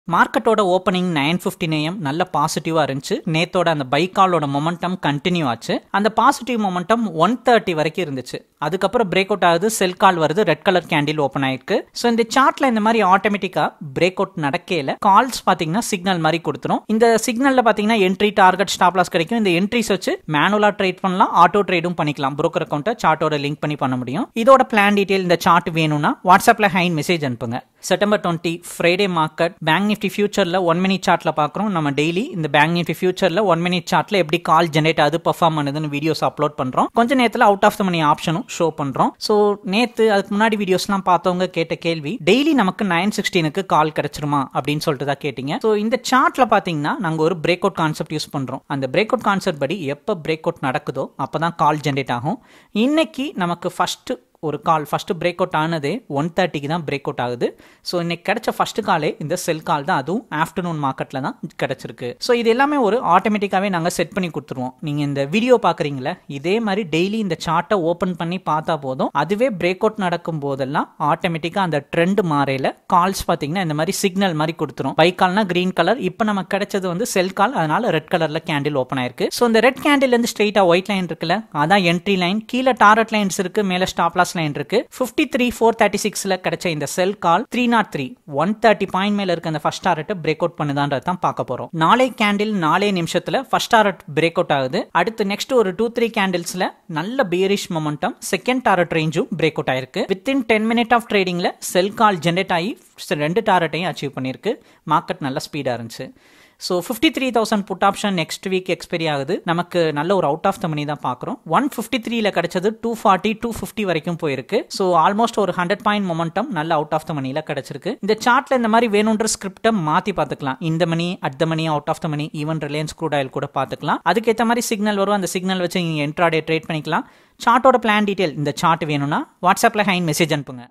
மார்க்கெட்டோட opening nine fifteen AM நல்ல பாசிட்டிவாக இருந்துச்சு நேத்தோட அந்த பைக்காலோட மொமெண்டம் கண்டினியூ ஆச்சு அந்த பாசிட்டிவ் மொமெண்டம் ஒன் தேர்ட்டி வரைக்கும் இருந்துச்சு அதுக்கப்புறம் பிரேக் அவுட் ஆகுது செல் கால் வருது ரெட் கலர் கேண்டில் ஓப்பன் ஆயிருக்கு ஸோ இந்த சார்ட்ல இந்த மாதிரி ஆட்டோமேட்டிக்கா பிரேக் அவுட் நடக்கையில கால்ஸ் பார்த்தீங்கன்னா சிக்னல் மாதிரி கொடுத்துரும் இந்த சிக்னல்ல பார்த்தீங்கன்னா என்ட்ரி டார்கெட் ஸ்டாப் லாஸ் கிடைக்கும் இந்த என்ட்ரிஸ் வச்சு மேனுவலா ட்ரேட் பண்ணலாம் ஆட்டோ ட்ரேடும் பண்ணிக்கலாம் broker அக்கௌண்ட்டை சார்ட்டோட லிங்க் பண்ணி பண்ண முடியும் இதோட பிளான் டீடைல் இந்த சார்ட் வேணும்னா வாட்ஸ்அப்ல ஹைன் மெசேஜ் அனுப்புங்க September twenty Friday market bank Nifty ஃபியூச்சரில் ஒன் மினிட் சார்ட்டில் பார்க்குறோம் நம்ம டெய்லி இந்த பேங்க் நிஃப்டி ஃபியூச்சரில் ஒன் மினிட் சார்ட்டில் எப்படி கால் ஜென்ரேட் ஆகுது பர்ஃபார்ம் பண்ணுதுன்னு வீடியோஸ் அப்லோட் பண்ணுறோம் கொஞ்ச நேரத்தில் அவுட் ஆஃப் த மணி ஆப்ஷனும் ஷோ பண்ணுறோம் ஸோ நேற்று அதுக்கு முன்னாடி வீடியோஸ்லாம் பார்த்தவங்க கேட்ட கேள்வி டெய்லி நமக்கு நைன் சிக்ஸ்டீனுக்கு கால் கிடைச்சிருமா அப்படின்னு சொல்லிட்டு தான் கேட்டீங்க ஸோ இந்த சார்ட்டில் பார்த்தீங்கன்னா நாங்கள் ஒரு பிரேக் அவுட் கான்செப்ட் யூஸ் பண்ணுறோம் அந்த பிரேக் அவுட் கான்செப்ட் படி எப்போ பிரேக் அவுட் நடக்குதோ அப்போ தான் கால் ஜென்ரேட் ஆகும் இன்னைக்கு நமக்கு ஃபஸ்ட்டு ஒரு கால் ஃபஸ்ட்டு பிரேக் அவுட் ஆனதே ஒன் தேர்ட்டிக்கு தான் பிரேக் அவுட் ஆகுது ஸோ இன்னைக்கு கிடைச்ச ஃபஸ்ட்டு காலே இந்த செல் கால் தான் அதுவும் ஆஃப்டர்நூன் மார்க்கெட்டில் தான் கிடைச்சிருக்கு ஸோ இது எல்லாமே ஒரு ஆட்டோமேட்டிக்காகவே நாங்கள் செட் பண்ணி கொடுத்துருவோம் நீங்கள் இந்த வீடியோ பார்க்குறீங்களே இதே மாதிரி டெய்லி இந்த சார்ட்டை ஓப்பன் பண்ணி பார்த்தா போதும் அதுவே பிரேக் அவுட் நடக்கும் போதெல்லாம் ஆட்டோமேட்டிக்காக அந்த ட்ரெண்ட் மாறையில் கால்ஸ் பார்த்தீங்கன்னா இந்த மாதிரி சிக்னல் மாதிரி கொடுத்துரும் பை கால்னா கிரீன் கலர் இப்போ நமக்கு கிடைச்சது வந்து செல் கால் அதனால ரெட் கலரில் கேண்டில் ஓப்பன் ஆயிருக்கு ஸோ இந்த ரெட் கேண்டில்லேருந்து ஸ்ட்ரெயிட்டாக ஒயிட் லைன் இருக்குல்ல அதான் என்ட்ரி லைன் கீழே டாரட் லைன்ஸ் இருக்கு மேலே ஸ்டாப் லாஸ் லைன் இருக்கு ஃபிஃப்டி த்ரீ ஃபோர் தேர்ட்டி சிக்ஸ்ல கிடைச்ச இந்த sell call three nought three one thirty point மேல இருக்க அந்த ஃபர்ஸ்ட் டாரட் பிரேக் அவுட் பண்ணுதான்றது தான் பார்க்க போறோம் நாளை கேண்டில் நாலே நிமிஷத்துல ஃபர்ஸ்ட் டாரட் பிரேக் அவுட் ஆகுது அடுத்து நெக்ஸ்ட் ஒரு டூ த்ரீ கேண்டில்ஸ்ல நல்ல பியரிஷ் மொமெண்டம் செகண்ட் டாரட் ரேஞ்சும் பிரேக் அவுட் ஆயிருக்கு வித்தின் டென் மினிட் ஆஃப் ட்ரேடிங்ல செல் கால் ஜென்ரேட் ஆகி ரெண்டு டாரட்டையும் அச்சீவ் பண்ணிருக்கு மார்க்கெட் நல்ல ஸ்பீடா இருந்துச்சு so fifty three thousand put option next week expiry ஆகுது நமக்கு நல்ல ஒரு அவுட் ஆஃப் த மணி தான் பார்க்குறோம் ஒன் ஃபிஃப்டி த்ரீல கிடைச்சது டூ ஃபார்ட்டி டூ ஃபிஃப்டி வரைக்கும் போயிருக்கு ஸோ ஆல்மோஸ்ட் ஒரு ஹண்ட்ரட் பாயிண்ட் மொமெண்டம் நல்ல அவுட் ஆஃப் த மணியில் கிடைச்சிருக்கு இந்த சார்ட்ல இந்த மாதிரி வேணுன்ற ஸ்கிரிப்டை மாற்றி பார்த்துக்கலாம் இந்த money at the money out of the money even Reliance crude oil கூட பார்த்துக்கலாம் அதுக்கேற்ற மாதிரி சிக்னல் வரும் அந்த சிக்னல் வச்சு நீங்கள் என்ட்ராடே ட்ரேட் பண்ணிக்கலாம் சார்ட்டோட பிளான் டீடைல் இந்த சார்ட் வேணும்னா வாட்ஸ்அப்பில் ஹைன் மெசேஜ் அனுப்புங்க